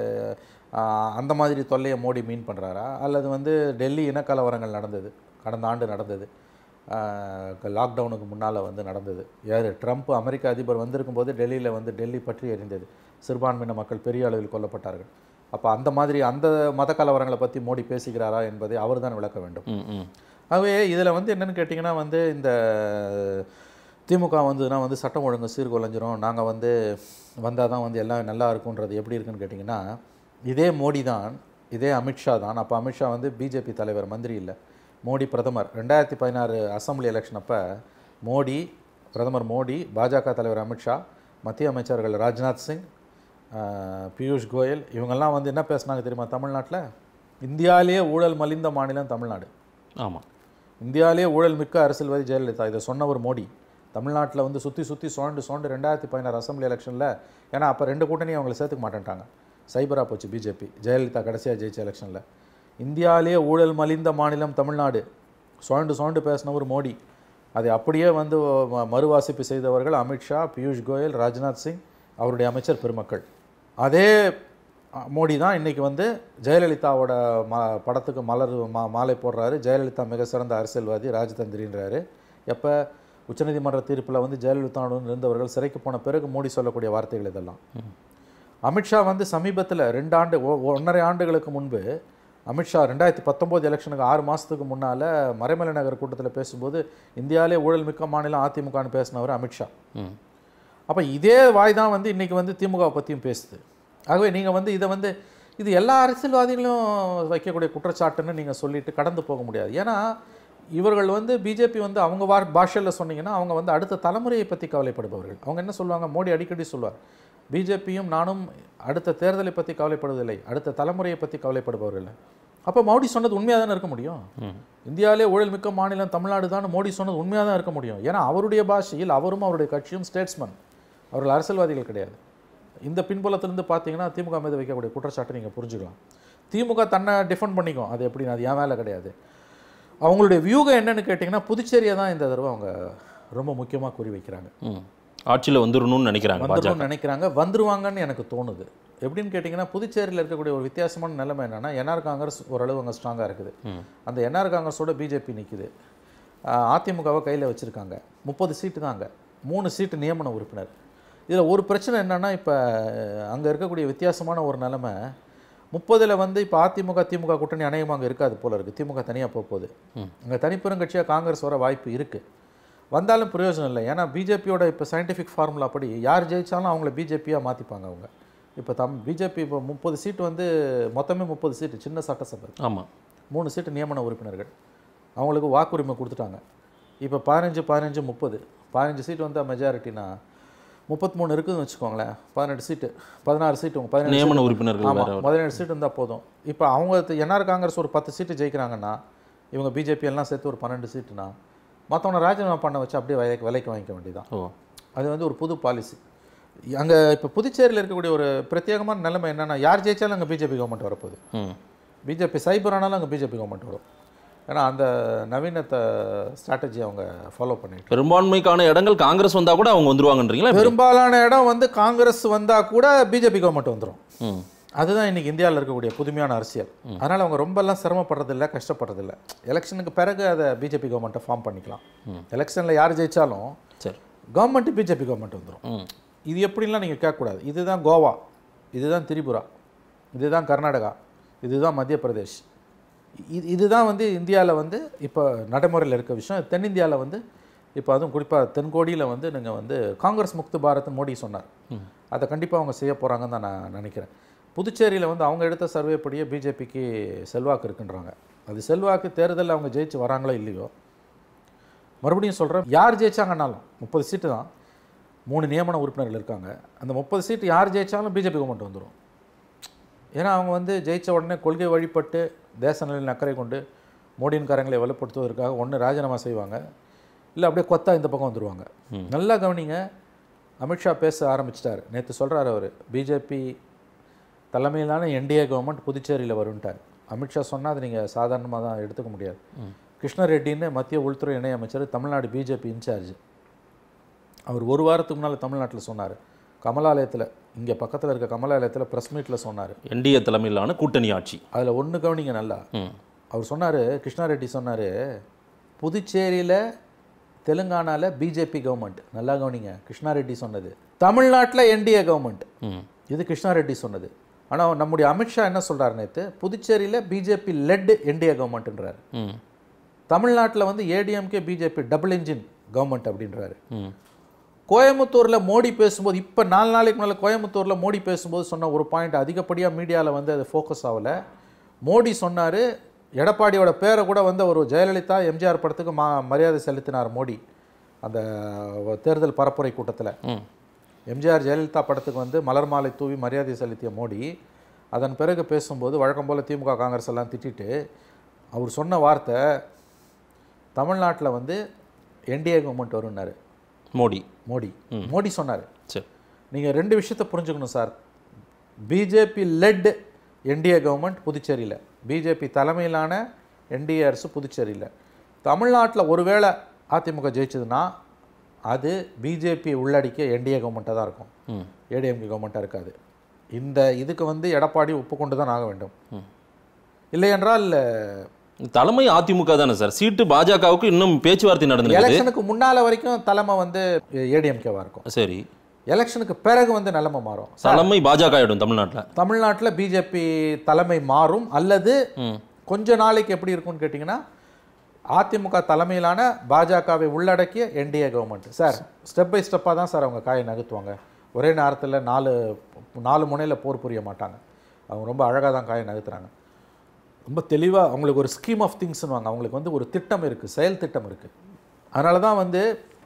அந்த மாதிரி தொல்லையை மோடி மீன் பண்ணுறாரா அல்லது வந்து டெல்லி இனக்கலவரங்கள் நடந்தது கடந்த ஆண்டு நடந்தது லாக்டவுனுக்கு முன்னால் வந்து நடந்தது யார் ட்ரம்ப் அமெரிக்க அதிபர் வந்திருக்கும் போது டெல்லியில் வந்து டெல்லி பற்றி எரிந்தது சிறுபான்மையின மக்கள் பெரிய அளவில் கொல்லப்பட்டார்கள் அப்போ அந்த மாதிரி அந்த மத கலவரங்களை பற்றி மோடி பேசுகிறாரா என்பதை அவர் தான் விளக்க வேண்டும் ம், ம். ஆகவே இதில் வந்து என்னன்னு கேட்டிங்கன்னா வந்து இந்த திமுக வந்ததுன்னா வந்து சட்டம் ஒழுங்கு சீர்குலைஞ்சிரும் நாங்கள் வந்து வந்தால் தான் வந்து எல்லாம் நல்லா இருக்குன்றது எப்படி இருக்குன்னு கேட்டிங்கன்னா இதே மோடி தான் இதே அமித்ஷா தான் அப்போ அமித்ஷா வந்து பிஜேபி தலைவர் மந்திரி இல்லை மோடி பிரதமர் ரெண்டாயிரத்தி பதினாறு அசெம்பிளி எலெக்ஷன் அப்போ மோடி பிரதமர் மோடி பாஜக தலைவர் அமித்ஷா மத்திய அமைச்சர்கள் ராஜ்நாத் சிங் ஆஹ், பியூஷ் கோயல் இவங்கெல்லாம் வந்து என்ன பேசுனாங்க தெரியுமா தமிழ்நாட்டில் இந்தியாவிலேயே ஊழல் மலிந்த மாநிலம் தமிழ்நாடு ஆமா இந்தியாவிலே ஊழல் மிக்க அரசியல்வாதி ஜெயலலிதா இதை சொன்னவர் மோடி தமிழ்நாட்டில் வந்து சுற்றி சுற்றி சோண்டு சோண்டு ரெண்டாயிரத்தி பதினாறு அசெம்பிளி எலெக்ஷனில் ஏன்னா அப்போ ரெண்டு கூட்டணியும் அவங்களை சேர்த்துக்க மாட்டேன்ட்டாங்க சைபரா போச்சு பிஜேபி ஜெயலலிதா கடைசியாக ஜெயிச்ச எலெக்ஷனில் இந்தியாவிலே ஊழல் மலிந்த மாநிலம் தமிழ்நாடு சோண்டு சோண்டு பேசினவர் மோடி அதை அப்படியே வந்து ம- மறுவாசிப்பு செய்தவர்கள் அமித்ஷா பியூஷ் கோயல் ராஜ்நாத் சிங் அவருடைய அமைச்சர் பெருமக்கள் அதே அ, மோடி தான் இன்றைக்கி வந்து ஜெயலலிதாவோட ம படத்துக்கு மலர் மா மாலை போடுறாரு ஜெயலலிதா மிக சிறந்த அரசியல்வாதி ராஜதந்திரின்றாரு எப்போ உச்சநீதிமன்ற தீர்ப்பில் வந்து ஜெயலலிதாவுடன் இருந்தவர்கள் சிறைக்கு போன பிறகு மோடி சொல்லக்கூடிய வார்த்தைகள் இதெல்லாம் அமித்ஷா வந்து சமீபத்தில் ரெண்டு ஆண்டு ஒ- ஒன்றரை ஆண்டுகளுக்கு முன்பு அமித்ஷா ரெண்டாயிரத்தி பத்தொம்போது எலெக்ஷனுக்கு ஆறு மாதத்துக்கு முன்னால் மறைமலை நகர் கூட்டத்தில் பேசும்போது இந்தியாவிலே ஊழல் மிக்க மாநிலம் அதிமுகன்னு பேசினவர் அமித்ஷா ம். அப்போ இதே வாய் தான் வந்து இன்றைக்கி வந்து திமுகவை பற்றியும் பேசுது ஆகவே நீங்கள் வந்து இதை வந்து இது எல்லா அரசியல்வாதிகளும் வைக்கக்கூடிய குற்றச்சாட்டுன்னு நீங்கள் சொல்லிட்டு கடந்து போக முடியாது ஏன்னா இவர்கள் வந்து பிஜேபி வந்து அவங்க வா பாஷையில் சொன்னீங்கன்னா அவங்க வந்து அடுத்த தலைமுறையை பற்றி கவலைப்படுபவர்கள் அவங்க என்ன சொல்லுவாங்க மோடி அடிக்கடி சொல்வார் பிஜேபியும் நானும் அடுத்த தேர்தலை பற்றி கவலைப்படுவதில்லை அடுத்த தலைமுறையை பற்றி கவலைப்படுபவர்கள் அப்போ மோடி சொன்னது உண்மையாக தானே இருக்க முடியும் இந்தியாவிலே ஊழல் மிக்க மாநிலம் தமிழ்நாடு தான் மோடி சொன்னது உண்மையாக தான் இருக்க முடியும் ஏன்னா அவருடைய பாஷையில் அவரும் அவருடைய கட்சியும் ஸ்டேட்ஸ்மேன் அவர்கள் அரசியல்வாதிகள் கிடையாது இந்த பின்புலத்திலிருந்து பார்த்தீங்கன்னா திமுக மீது வைக்கக்கூடிய குற்றச்சாட்டை நீங்கள் புரிஞ்சுக்கலாம் திமுக தன்னை டிஃபெண்ட் பண்ணிக்கும் அது எப்படின்னு அது என் வேலை கிடையாது அவங்களுடைய வியூகம் என்னன்னு கேட்டிங்கன்னா புதுச்சேரியை தான் இந்த தடவை அவங்க ரொம்ப முக்கியமாக குறி வைக்கிறாங்க ம். ஆட்சியில வந்துடணும்னு நினைக்கிறாங்க பாஜக வந்துடணும்னு நினைக்கிறாங்க வந்துருவாங்கன்னு எனக்கு தோணுது எப்படின்னு கேட்டிங்கன்னா புதுச்சேரியில் இருக்கக்கூடிய ஒரு வித்தியாசமான நிலைமை என்னன்னா என்ஆர் காங்கிரஸ் ஓரளவு அங்கே ஸ்ட்ராங்காக இருக்குது அந்த என்ஆர் காங்கிரஸோட பிஜேபி நிற்குது அதிமுகவை கையில் வச்சுருக்காங்க முப்பது சீட்டு தான் அங்கே மூணு சீட்டு நியமன உறுப்பினர் இதில் ஒரு பிரச்சனை என்னன்னா இப்போ அங்கே இருக்கக்கூடிய வித்தியாசமான ஒரு நிலைமை முப்பதில் வந்து இப்போ அதிமுக திமுக கூட்டணி அநேகமாக அங்கே இருக்காது போல இருக்குது திமுக தனியாக போக போகுது அங்கே தனிப்பெருங்கட்சியாக காங்கிரஸ் வர வாய்ப்பு இருக்குது வந்தாலும் பிரயோஜனம் இல்லை ஏன்னா பிஜேபியோட இப்போ சயின்டிஃபிக் ஃபார்முலா படி யார் ஜெயிச்சாலும் அவங்கள பிஜேபியாக மாற்றிப்பாங்க அவங்க இப்போ தம் பிஜேபி இப்போ முப்பது சீட்டு வந்து மொத்தமே முப்பது சீட்டு சின்ன சட்டசபை ஆமா மூணு சீட்டு நியமன உறுப்பினர்கள் அவங்களுக்கு வாக்குரிமை கொடுத்துட்டாங்க இப்போ பதினஞ்சு பதினஞ்சு முப்பது பதினஞ்சு சீட்டு வந்து மெஜாரிட்டினா முப்பத்தி மூணு இருக்குதுன்னு வச்சுக்கோங்களேன் பதினெட்டு சீட்டு பதினாறு சீட்டு உங்க பதினெட்டு நியமன சீட்டு- உறுப்பினர்கள் ஆமா, வேற பதினேழு சீட்டு இருந்தால் போதும் இப்போ அவங்க என்ஆர் காங்கிரஸ் ஒரு பத்து சீட்டு ஜெயிக்கிறாங்கன்னா இவங்க பிஜேபி எல்லாம் சேர்த்து ஒரு பன்னெண்டு சீட்டுனா மற்றவனை ராஜினாமா பண்ண வச்சு அப்படியே விலைக்கு விலைக்கு வாங்கிக்க வேண்டியதான் ஓ அது வந்து ஒரு புது பாலிசி அங்கே இப்போ புதுச்சேரியில் இருக்கக்கூடிய ஒரு பிரத்யேகமான நிலைமை என்னன்னா யார் ஜெயிச்சாலும் அங்கே பிஜேபி கவர்மெண்ட் வரப்போகுது ம் பிஜேபி சைபர் ஆனாலும் அங்கே பிஜேபி கவர்மெண்ட் வரும் ஏன்னா அந்த நவீனத்தை ஸ்ட்ராட்டஜி அவங்க ஃபாலோ பண்ணிட்டு பெரும்பான்மைக்கான இடங்கள் காங்கிரஸ் வந்தா கூட அவங்க வந்துருவாங்கன்றீங்களா எப்படி? பெரும்பாலான இடம் வந்து காங்கிரஸ் வந்தால் கூட பிஜேபி கவர்மெண்ட் வந்துடும் ம் அதுதான் இன்னைக்கு இந்தியாவில் இருக்கக்கூடிய புதுமையான அரசியல் அதனால் அவங்க ரொம்பலாம் சிரமப்படுறதில்ல கஷ்டப்படுறதில்ல எலெக்ஷனுக்கு பிறகு அதை பிஜேபி கவர்மெண்ட்டை ஃபார்ம் பண்ணிக்கலாம் எலெக்ஷனில் யார் ஜெயிச்சாலும் சரி கவர்மெண்ட் பிஜேபி கவர்மெண்ட் வந்துடும் ம் இது எப்படின்லாம் நீங்கள் கேட்கக்கூடாது இதுதான் கோவா இதுதான் திரிபுரா இதுதான் கர்நாடகா இதுதான் மத்திய பிரதேஷ் இது இதுதான் வந்து இந்தியாவில் வந்து இப்போ நடைமுறையில் இருக்க விஷயம் தென்னிந்தியாவில் வந்து இப்போ அதுவும் குறிப்பாக தென்கோடியில் வந்து நீங்கள் வந்து காங்கிரஸ் முக்து பாரத் மோடி சொன்னார் அதை கண்டிப்பாக அவங்க செய்ய போகிறாங்கன்னு தான் நான் நினைக்கிறேன் புதுச்சேரியில் வந்து அவங்க எடுத்த சர்வே படியே பிஜேபிக்கு செல்வாக்கு இருக்குன்றாங்க அது செல்வாக்கு தேர்தலில் அவங்க ஜெயிச்சு வராங்களோ இல்லையோ மறுபடியும் சொல்கிறேன் யார் ஜெயிச்சாங்கன்னாலும் முப்பது சீட்டு தான் மூணு நியமன உறுப்பினர்கள் இருக்காங்க அந்த முப்பது சீட்டு யார் ஜெயிச்சாலும் பிஜேபி கவர்மெண்ட் வந்துடும் ஏன்னா அவங்க வந்து ஜெயிச்ச உடனே கொள்கை வழிபட்டு தேச நலனில் அக்கறை கொண்டு மோடியின் காரங்களை வலுப்படுத்துவதற்காக ஒன்று ராஜினாமா செய்வாங்க இல்லை அப்படியே கொத்தா இந்த பக்கம் வந்துடுவாங்க நல்லா கவனிங்க அமித்ஷா பேச ஆரம்பிச்சிட்டார் நேற்று சொல்கிறார் அவர் பிஜேபி தலைமையிலான என்டிஏ கவர்மெண்ட் புதுச்சேரியில் வரும்ட்டார் அமித்ஷா சொன்னால் அது நீங்கள் சாதாரணமாக தான் எடுத்துக்க முடியாது கிருஷ்ண ரெட்டின்னு மத்திய உள்துறை இணையமைச்சர் தமிழ்நாடு பிஜேபி இன்சார்ஜ் அவர் ஒரு வாரத்துக்கு முன்னால் தமிழ்நாட்டில் சொன்னார் கமலாலயத்தில் இங்கே பக்கத்தில் இருக்க கமலாலயத்தில் ப்ரெஸ் மீட்டில் சொன்னார் என்டிஏ தலைமையிலான கூட்டணி ஆட்சி அதில் ஒன்று கவனிங்க நல்லா அவர் சொன்னார் கிருஷ்ணா ரெட்டி சொன்னார் புதுச்சேரியில் தெலுங்கானாவில் பிஜேபி கவர்மெண்ட் நல்லா கவனிங்க கிருஷ்ணா ரெட்டி சொன்னது தமிழ்நாட்டில் என்டிஏ கவர்மெண்ட் இது கிருஷ்ணா ரெட்டி சொன்னது ஆனால் நம்முடைய அமித்ஷா என்ன சொல்றாரு நேற்று புதுச்சேரியில் பிஜேபி லெட் என்டிஏ கவர்மெண்ட்ன்றாரு ம் தமிழ்நாட்டில் வந்து ADMK BJP double engine government அப்படின்றாரு கோயம்புத்தூரில் மோடி பேசும்போது இப்போ நாலு நாளைக்கு முன்னால் கோயம்புத்தூரில் மோடி பேசும்போது சொன்ன ஒரு பாயிண்ட் அதிகப்படியாக மீடியாவில் வந்து அது ஃபோக்கஸ் ஆகலை மோடி சொன்னார் எடப்பாடியோட பேரை கூட வந்து ஒரு ஜெயலலிதா எம்ஜிஆர் படத்துக்கு மா மரியாதை செலுத்தினார் மோடி அந்த தேர்தல் பரப்புரை கூட்டத்தில் எம்ஜிஆர் ஜெயலலிதா படத்துக்கு வந்து மலர் மாலை தூவி மரியாதை செலுத்திய மோடி அதன் பிறகு பேசும்போது வழக்கம் போல் திமுக காங்கிரஸ் எல்லாம் திட்டிட்டு அவர் சொன்ன வார்த்தை தமிழ்நாட்டில் வந்து என்டிஏ கவர்மெண்ட் வரும்னாரு மோடி மோடி மோடி சொன்னார் சரி நீங்கள் ரெண்டு விஷயத்தை புரிஞ்சுக்கணும் sir BJP led NDA government புதுச்சேரியில் பிஜேபி தலைமையிலான என்டிஏ அரசு புதுச்சேரியில் தமிழ்நாட்டில் ஒருவேளை அதிமுக ஜெயிச்சதுன்னா அது பிஜேபி உள்ளடக்கிய என்டிஏ கவர்மெண்ட்டாக தான் இருக்கும் ஏடிஎம்கே கவர்மெண்ட்டாக இருக்காது இந்த இதுக்கு வந்து எடப்பாடி ஒப்புக்கொண்டு தான் ஆக வேண்டும் இல்லை என்றால் தலைமை அதிமுக தானே சார் சீட்டு பாஜகவுக்கு இன்னும் பேச்சுவார்த்தை நடந்திருக்கு எலெக்ஷனுக்கு முன்னால் வரைக்கும் தலைமை வந்து ஏடிஎம்கேவாக இருக்கும் சரி எலெக்ஷனுக்கு பிறகு வந்து நிலைமை மாறும் தலைமை பாஜக ஆயிடும் தமிழ்நாட்டில் தமிழ்நாட்டில் பிஜேபி தலைமை மாறும் அல்லது கொஞ்ச நாளைக்கு எப்படி இருக்கும்னு கேட்டிங்கன்னா அதிமுக தலைமையிலான பாஜகவை உள்ளடக்கிய NDA government sir step by ஸ்டெப்பாக தான் சார் அவங்க காயை நகர்த்துவாங்க ஒரே நேரத்தில் நாலு நாலு முனையில் போர் புரிய மாட்டாங்க அவங்க ரொம்ப அழகாக தான் காயை நகர்த்துறாங்க ரொம்ப தெளிவாக அவங்களுக்கு ஒரு ஸ்கீம் ஆஃப் திங்ஸ்னுவாங்க அவங்களுக்கு வந்து ஒரு திட்டம் இருக்குது செயல் திட்டம் இருக்குது அதனால தான் வந்து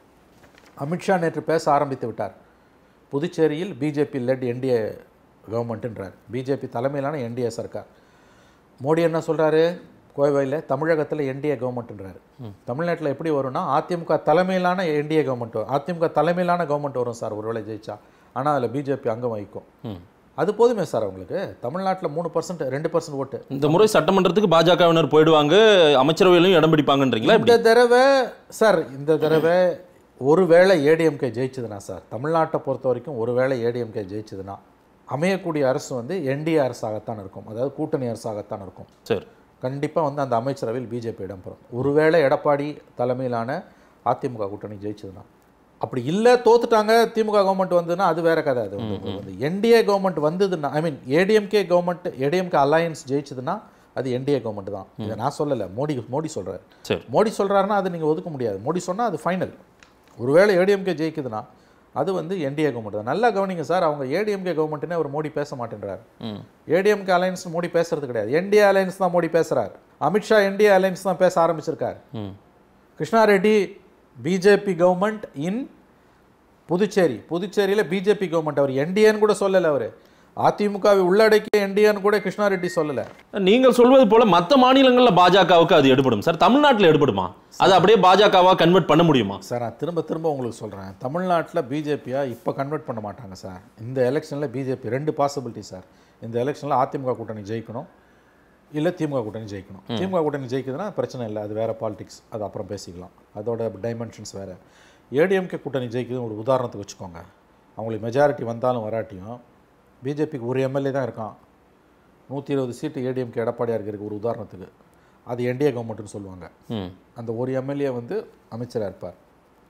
அமித்ஷா நேற்று பேச ஆரம்பித்து விட்டார் புதுச்சேரியில் பிஜேபி லெட் என்டிஏ கவர்மெண்ட்டுன்றார் பிஜேபி தலைமையிலான என்டிஏ சர்க்கார் மோடி என்ன சொல்கிறாரு கோவையில் தமிழகத்தில் என்டிஏ கவர்மெண்ட்ன்றாரு தமிழ்நாட்டில் எப்படி வரும்னா அதிமுக தலைமையிலான என்டிஏ கவர்மெண்ட் வரும் அதிமுக தலைமையிலான கவர்மெண்ட் வரும் சார் ஒருவேளை ஜெயிச்சா ஆனால் அதில் பிஜேபி அங்கம் வகிக்கும் அது போதுமே சார் அவங்களுக்கு தமிழ்நாட்டில் மூணு பர்சன்ட் ரெண்டு பர்சன்ட் ஓட்டு இந்த முறை சட்டமன்றத்துக்கு பாஜகவினர் போயிடுவாங்க அமைச்சரவையிலும் இடம் பிடிப்பாங்கன்றீங்களா இந்த தடவை சார் இந்த தடவை ஒருவேளை ஏடிஎம்கே ஜெயிச்சதுன்னா சார் தமிழ்நாட்டை பொறுத்த வரைக்கும் ஒருவேளை ஏடிஎம்கே ஜெயிச்சதுன்னா அமையக்கூடிய அரசு வந்து என்டிஏ அரசாகத்தான் இருக்கும் அதாவது கூட்டணி அரசாகத்தான் இருக்கும் சரி கண்டிப்பாக வந்து அந்த அமைச்சரவையில் பிஜேபி இடம்பெறும் ஒருவேளை எடப்பாடி தலைமையிலான அதிமுக கூட்டணி ஜெயிச்சதுன்னா அப்படி இல்லை தோத்துட்டாங்க திமுக கவர்மெண்ட் வந்ததுன்னா அது வேற கதை அது வந்து வந்து என்டிஏ கவர்மெண்ட் வந்ததுன்னா I mean ADMK government ADMK alliance ஜெயிச்சதுன்னா அது என்டிஏ கவர்மெண்ட் தான் இதை நான் சொல்லலை மோடி மோடி சொல்கிறார் சரி மோடி சொல்கிறாருன்னா அது நீங்கள் ஒதுக்க முடியாது மோடி சொன்னால் அது ஃபைனல் ஒருவேளை ஏடிஎம்கே ஜெயிக்குதுன்னா அது வந்து என்டிஏ கவர்மெண்ட் தான் நல்லா கவனிங்க சார் அவங்க ஏடிஎம்கே கவர்மெண்ட்னே அவர் மோடி பேச மாட்டேன்றார் ம் ஏடிஎம்கே அலையன்ஸ் மோடி பேசுறது கிடையாது என்டிஏ அலையன்ஸ் தான் மோடி பேசுறார் அமித்ஷா என்டிஏ அலையன்ஸ் தான் பேச ஆரம்பிச்சிருக்கார் ம் Krishna Reddy BJP government in Puducherry புதுச்சேரியில் பிஜேபி கவர்மெண்ட் அவர் என்டிஏன்னு கூட சொல்லலை அவர் அதிமுகவை உள்ளடக்கிய என்டிஏன்னு கூட கிருஷ்ணா ரெட்டி சொல்லலை நீங்கள் சொல்வது போல மற்ற மாநிலங்கள்ல பாஜகவுக்கு அது எடுபடும் சார் தமிழ்நாட்டில் எடுபடுமா அது அப்படியே பாஜகவா கன்வெர்ட் பண்ண முடியுமா சார் நான் திரும்ப திரும்ப உங்களுக்கு சொல்கிறேன் தமிழ்நாட்டில் பிஜேபியா இப்போ கன்வெர்ட் பண்ண மாட்டாங்க சார் இந்த எலெக்ஷனில் பிஜேபி ரெண்டு பாசிபிலிட்டி சார் இந்த எலெக்ஷனில் அதிமுக கூட்டணி ஜெயிக்கணும் இல்லை திமுக கூட்டணி ஜெயிக்கணும் திமுக கூட்டணி ஜெயிக்குதுன்னா பிரச்சனை இல்லை அது வேறு பாலிடிக்ஸ் அது அப்புறம் பேசிக்கலாம் அதோட டைமென்ஷன்ஸ் வேறு ஏடிஎம்கே கூட்டணி ஜெயிக்குதுன்னு ஒரு உதாரணத்துக்கு வச்சுக்கோங்க அவங்களுக்கு மெஜாரிட்டி வந்தாலும் வராட்டியும் பிஜேபிக்கு ஒரு எம்எல்ஏ தான் இருக்கான் நூற்றி இருபது சீட்டு ஏடிஎம்கே எடப்பாடியாருக்கு இருக்கு ஒரு உதாரணத்துக்கு அது என்டிஏ கவர்மெண்ட்னு சொல்லுவாங்க ம் அந்த ஒரு எம்எல்ஏ வந்து அமைச்சராக இருப்பார்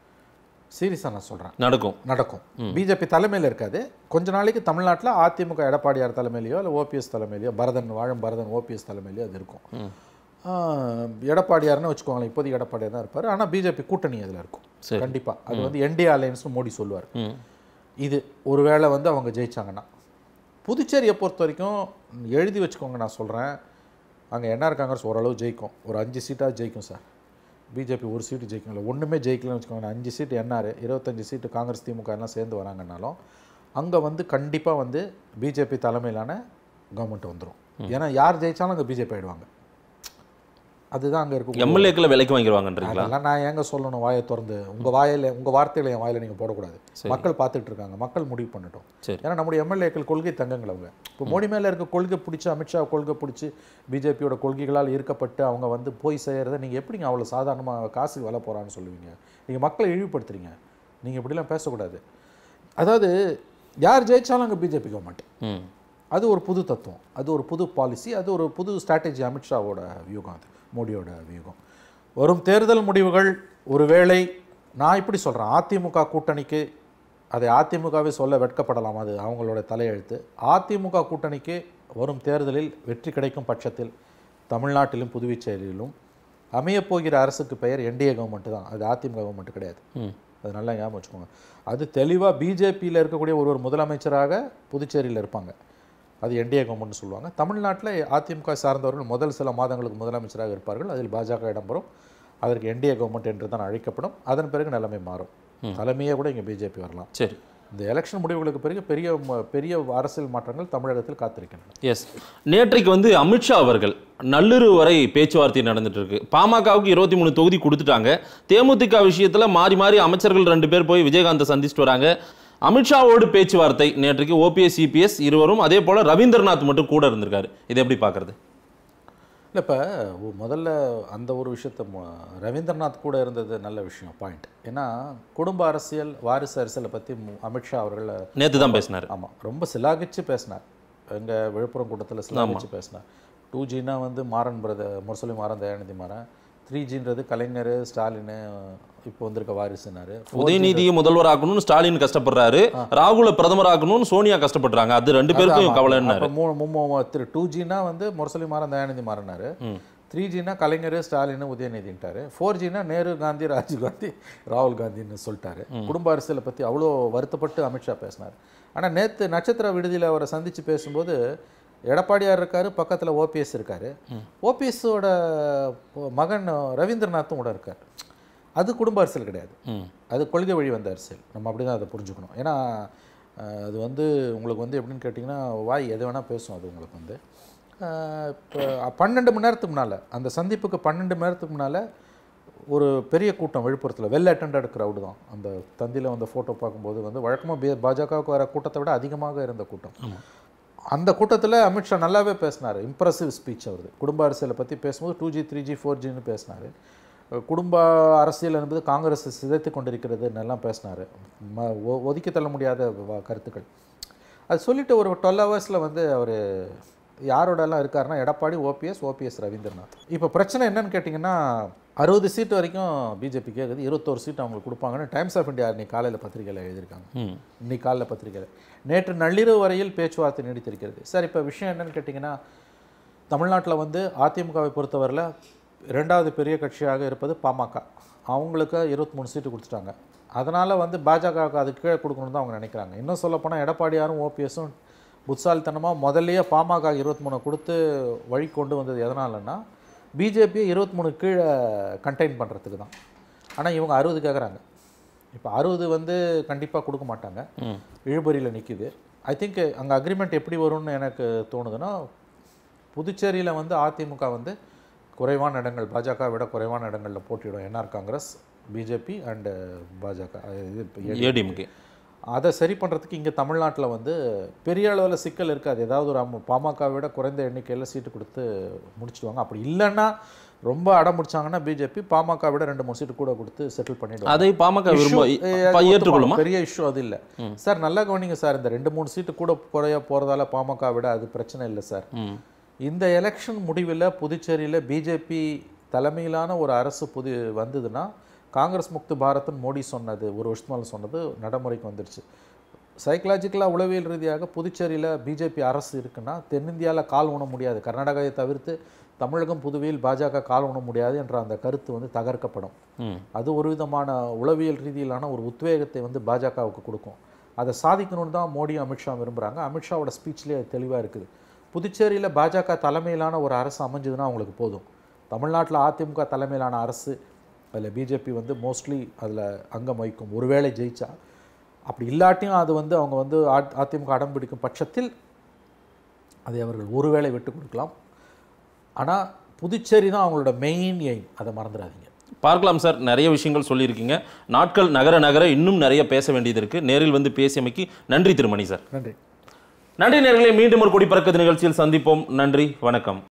சீரியஸாக நான் சொல்கிறேன் நடக்கும் நடக்கும் பிஜேபி தலைமையில் இருக்காது கொஞ்ச நாளைக்கு தமிழ்நாட்டில் அதிமுக எடப்பாடியார் தலைமையிலையோ இல்லை ஓபிஎஸ் தலைமையிலையோ பரதன் வாழும் பரதன் ஓபிஎஸ் தலைமையிலையோ அது இருக்கும் ஆஹ், எடப்பாடியார்னு வச்சுக்கோங்களேன் இப்போதைக்கு எடப்பாடியார் தான் இருப்பார் ஆனால் பிஜேபி கூட்டணி அதில் இருக்கும் சரி. கண்டிப்பாக அது வந்து என்டிஏ அலையன்ஸ்னு மோடி சொல்லுவார் ம் இது ஒருவேளை வந்து அவங்க ஜெயிச்சாங்கன்னா புதுச்சேரியை பொறுத்த வரைக்கும் எழுதி வச்சுக்கோங்க நான் சொல்கிறேன் அங்கே என்ஆர் காங்கிரஸ் ஓரளவு ஜெயிக்கும் ஒரு அஞ்சு சீட்டாக ஜெயிக்கும் சார் பிஜேபி ஒரு சீட்டு ஜெயிக்கும் இல்லை ஒன்றுமே ஜெயிக்கலன்னு வச்சுக்கோங்க அஞ்சு சீட்டு என்ஆர் இருபத்தஞ்சு சீட்டு காங்கிரஸ் திமுக எல்லாம் சேர்ந்து வராங்கன்னாலும் அங்கே வந்து கண்டிப்பாக வந்து பிஜேபி தலைமையிலான கவர்மெண்ட் வந்துடும் ஏன்னா யார் ஜெயிச்சாலும் அங்கே பிஜேபி ஆயிடுவாங்க அதுதான் அங்கே இருக்கும் எம்எல்ஏக்களை விலைக்கு வாங்கிடுவாங்கன்றீங்களா அதெல்லாம் நான் ஏங்க சொல்லணும் வாயை திறந்து உங்க வாயில உங்க வார்த்தைகளை என் வாயில நீங்க போடக்கூடாது மக்கள் பார்த்துட்டு இருக்காங்க மக்கள் முடிவு பண்ணட்டும் சரி. ஏன்னா நம்முடைய எம்எல்ஏக்கள் கொள்கை தங்கங்கள் அவங்க இப்போ மோடி மேல இருக்க கொள்கை பிடிச்சி அமித்ஷா கொள்கை பிடிச்சி பிஜேபியோட கொள்கைகளால் ஈர்க்கப்பட்டு அவங்க வந்து போய் செய்யறத நீங்க எப்படிங்க அவ்வளவு சாதாரணமா காசு வள போறான்னு சொல்லுவீங்க நீங்க மக்களை இழிவுபடுத்துறீங்க நீங்க இப்படிலாம் பேசக்கூடாது அதாவது யார் ஜெயிச்சாலும் அங்கே பிஜேபி கவர்மெண்ட் ம் அது ஒரு புது தத்துவம் அது ஒரு புது பாலிசி அது ஒரு புது ஸ்ட்ராட்டஜி அமித்ஷாவோட வியூகம் அது மோடியோட வியூகம் வரும் தேர்தல் முடிவுகள் ஒருவேளை நான் இப்படி சொல்கிறேன் அதிமுக கூட்டணிக்கு அதை அதிமுகவே சொல்ல வெட்கப்படலாம் அது அவங்களோட தலையெழுத்து அதிமுக கூட்டணிக்கு வரும் தேர்தலில் வெற்றி கிடைக்கும் பட்சத்தில் தமிழ்நாட்டிலும் புதுச்சேரியிலும் அமையப்போகிற அரசுக்கு பெயர் என்டிஏ கவர்மெண்ட் தான் அது அதிமுக கவர்மெண்ட் கிடையாது அது நல்லா ஞாபகம் வச்சுக்கோங்க அது தெளிவாக பிஜேபியில் இருக்கக்கூடிய ஒரு ஒரு முதலமைச்சராக புதுச்சேரியில் இருப்பாங்க அது என்டிஏ கவர்மெண்ட்னு சொல்லுவாங்க தமிழ்நாட்டில் அதிமுக சார்ந்தவர்கள் முதல் சில மாதங்களுக்கு முதலமைச்சராக இருப்பார்கள் அதில் பாஜக இடம்பெறும் அதற்கு என்டிஏ கவர்மெண்ட் என்று தான் அழைக்கப்படும் அதன் பிறகு நிலைமை மாறும் தலைமையே கூட இங்கே பிஜேபி வரலாம் சரி இந்த எலெக்ஷன் முடிவுகளுக்கு பிறகு பெரிய ம- பெரிய அரசியல் மாற்றங்கள் தமிழகத்தில் காத்திருக்கின்றன எஸ் நேற்றைக்கு வந்து அமித்ஷா அவர்கள் நள்ளிரவு வரை பேச்சுவார்த்தை நடந்துட்டு இருக்கு பாமகவுக்கு இருபத்தி மூணு தொகுதி கொடுத்துட்டாங்க தேமுதிக விஷயத்துல மாறி மாறி அமைச்சர்கள் ரெண்டு பேர் போய் விஜயகாந்தை சந்திச்சுட்டு வராங்க அமித்ஷாவோடு பேச்சுவார்த்தை நேற்றைக்கு ஓபிஎஸ் சிபிஎஸ் இருவரும் அதே போல ரவீந்திரநாத் மட்டும் கூட இருந்திருக்காரு இதை எப்படி பார்க்கறது இல்லை இப்போ முதல்ல அந்த ஒரு விஷயத்த மு- ரவீந்திரநாத் கூட இருந்தது நல்ல விஷயம் பாயிண்ட் ஏன்னா குடும்ப அரசியல் வாரிசு அரசியலை பற்றி அமித்ஷா அவர்கள் நேத்து தான் பேசினாரு ஆமாம் ரொம்ப சிலாகிச்சு பேசினார் எங்கள் விழுப்புரம் கூட்டத்தில் சிலாகிச்சு பேசினார் டூ ஜினா வந்து மாறன் பிரதர் முரசொலி மாறன் தயாநிதி மாறன் த்ரீ ஜின்றது கலைஞர் ஸ்டாலின் இப்போ வந்திருக்க வாரிசுனாரு உதயநிதியை முதல்வர் ஆக்கணும்னு ஸ்டாலின் கஷ்டப்படுறாரு ராகுல பிரதமர் ஆக்கணும்னு சோனியா கஷ்டப்படுறாங்க அது ரெண்டு பேருக்கும் கவலைன்னாரு அப்போ மூணு மூணு திரு டூ ஜினா வந்து முரசொலி மாறன் தயாநிதி மாறினாரு த்ரீ ஜினா கலைஞர் ஸ்டாலின் உதயநிதின்ட்டாரு ஃபோர் ஜினா நேரு காந்தி ராஜீவ் காந்தி ராகுல் காந்தின்னு சொல்லிட்டாரு குடும்ப அரசியலை பற்றி அவ்வளோ வருத்தப்பட்டு அமித்ஷா பேசினார் ஆனால் நேற்று நட்சத்திர விடுதியில் அவரை சந்தித்து பேசும்போது எடப்பாடியார் இருக்காரு பக்கத்தில் ஓபிஎஸ் இருக்காரு ஓபிஎஸோட மகன் ரவீந்திரநாத்தும் கூட இருக்கார் அது குடும்ப அரசியல் கிடையாது அது கொள்கை வழி வந்த அரசியல் நம்ம அப்படி தான் அதை புரிஞ்சுக்கணும் ஏன்னா அஹ், அது வந்து உங்களுக்கு வந்து எப்படின்னு கேட்டிங்கன்னா வாய் எது வேணால் பேசும் அது உங்களுக்கு வந்து இப்போ பன்னெண்டு மணி நேரத்துக்கு முன்னால் அந்த சந்திப்புக்கு பன்னெண்டு மணி நேரத்துக்கு முன்னால் ஒரு பெரிய கூட்டம் விழுப்புரத்தில் வெல் அட்டண்டட் க்ரௌடு தான் அந்த தந்தியில் வந்து ஃபோட்டோ பார்க்கும்போது வந்து வழக்கமாக பாஜகவுக்கு வர கூட்டத்தை விட அதிகமாக இருந்த கூட்டம் அந்த கூட்டத்தில் அமித்ஷா நல்லாவே பேசினார் இம்ப்ரெசிவ் ஸ்பீச் அவரது குடும்ப அரசியலை பற்றி பேசும்போது two G three G four ஜின்னு பேசினார் குடும்ப அரசியல் என்பது காங்கிரஸ் சிதைத்து கொண்டிருக்கிறதுன்னு எல்லாம் பேசினார் ம ஒ- ஒதுக்கி தள்ள முடியாத வ- கருத்துக்கள் அது சொல்லிட்டு ஒரு டுவெல் ஹவர்ஸில் வந்து அவர் யாரோட எல்லாம் இருக்காருன்னா எடப்பாடி ஓபிஎஸ் ஓபிஎஸ் ரவீந்திரநாத் இப்போ பிரச்சனை என்னன்னு கேட்டிங்கன்னா அறுபது சீட் வரைக்கும் பிஜேபி கேட்குது இருபத்தோரு சீட் அவங்களுக்கு கொடுப்பாங்கன்னு டைம்ஸ் ஆஃப் இந்தியா இன்னைக்கு காலையில் பத்திரிகையில் எழுதியிருக்காங்க இன்னைக்கு காலைல பத்திரிகையில் நேற்று நள்ளிரவு வரையில் பேச்சுவார்த்தை நீடித்திருக்கிறது சார் இப்போ விஷயம் என்னன்னு கேட்டிங்கன்னா தமிழ்நாட்டில் வந்து அதிமுகவை பொறுத்தவரையில் இரண்டாவது பெரிய கட்சியாக இருப்பது பாமக அவங்களுக்கு இருபத்தி மூணு சீட்டு கொடுத்துட்டாங்க அதனால் வந்து பாஜகவுக்கு அது கீழே கொடுக்கணும்னு தான் அவங்க நினைக்கிறாங்க இன்னும் சொல்லப்போனால் எடப்பாடியாரும் ஓபிஎஸும் புட்சாலித்தனமாக முதல்லயே பாமக இருபத்தி மூணு கொடுத்து வழி கொண்டு வந்தது எதனாலன்னா பிஜேபியை இருபத்தி மூணு கீழே கண்டெயின் பண்ணுறதுக்கு தான் ஆனால் இவங்க அறுபது கேட்குறாங்க இப்போ அறுபது வந்து கண்டிப்பாக கொடுக்க மாட்டாங்க இழுபறியில் நிற்கிது ஐ திங்க் அங்கே அக்ரிமெண்ட் எப்படி வரும்னு எனக்கு தோணுதுன்னா புதுச்சேரியில் வந்து அதிமுக வந்து குறைவான இடங்கள் பாஜக விட குறைவான இடங்களில் போட்டியிடும் என்ஆர் காங்கிரஸ் பிஜேபி அண்டு பாஜக இது இப்ப ADMK. ஏடிஎம்கே அதை சரி பண்ணுறதுக்கு இங்கே தமிழ்நாட்டில் வந்து பெரிய அளவில் சிக்கல் இருக்காது ஏதாவது ஒரு அம்ம- பாமக விட குறைந்த எண்ணிக்கையில் சீட்டு கொடுத்து முடிச்சிடுவாங்க அப்படி இல்லைன்னா ரொம்ப அடம் முடிச்சாங்கன்னா பிஜேபி பாமக விட ரெண்டு மூணு சீட்டு கூட கொடுத்து செட்டில் பண்ணிடுவாங்க அதை பாமக விரும்ப Issue, eh, ப- அது ஏற்றுக்கொள்ளுமா ஒத்துப்பாங்க. பெரிய இஷ்யூ அது இல்லை சார் நல்லா கவனிங்க சார் இந்த ரெண்டு மூணு சீட்டு கூட குறைய போகிறதால பாமக விட அது பிரச்சனை இல்லை சார் இந்த எலெக்ஷன் முடிவில் புதுச்சேரியில் பிஜேபி தலைமையிலான ஒரு அரசு புது வந்ததுன்னா காங்கிரஸ் முக்து பாரத்னு மோடி சொன்னது ஒரு வருஷத்துக்கு மேலே சொன்னது நடைமுறைக்கு வந்துருச்சு சைக்கலாஜிக்கலாக உளவியல் ரீதியாக புதுச்சேரியில் பிஜேபி அரசு இருக்குன்னா தென்னிந்தியாவில் கால் ஊன முடியாது கர்நாடகாவை தவிர்த்து தமிழகம் புதுவையில் பாஜக கால் ஊன முடியாது என்ற அந்த கருத்து வந்து தகர்க்கப்படும் ம் அது ஒரு விதமான உளவியல் ரீதியிலான ஒரு உத்வேகத்தை வந்து பாஜகவுக்கு கொடுக்கும் அதை சாதிக்கணும்னு தான் மோடியும் அமித்ஷா விரும்புகிறாங்க அமித்ஷாவோட ஸ்பீச்லேயே அது தெளிவாக இருக்குது புதுச்சேரியில் பாஜக தலைமையிலான ஒரு அரசு அமைஞ்சதுன்னா அவங்களுக்கு போதும் தமிழ்நாட்டில் அதிமுக தலைமையிலான அரசு அதில் பிஜேபி வந்து மோஸ்ட்லி அதில் அங்கம் வகிக்கும் ஒருவேளை ஜெயிச்சா அப்படி இல்லாட்டியும் அது வந்து அவங்க வந்து அ- அதிமுக அடம் பிடிக்கும் பட்சத்தில் அதை அவர்கள் ஒருவேளை விட்டு கொடுக்கலாம் ஆனால் புதுச்சேரி தான் அவங்களோட மெயின் எய்ம் அதை மறந்துடாதீங்க பார்க்கலாம் சார் நிறைய விஷயங்கள் சொல்லியிருக்கீங்க நாட்கள் நகர நகர இன்னும் நிறைய பேச வேண்டியது இருக்கு நேரில் வந்து பேசியமைக்கு நன்றி திருமணி சார் நன்றி நன்றி நேர்களே மீண்டும் ஒரு கொடி பறக்குது நிகழ்ச்சியில் சந்திப்போம் நன்றி வணக்கம்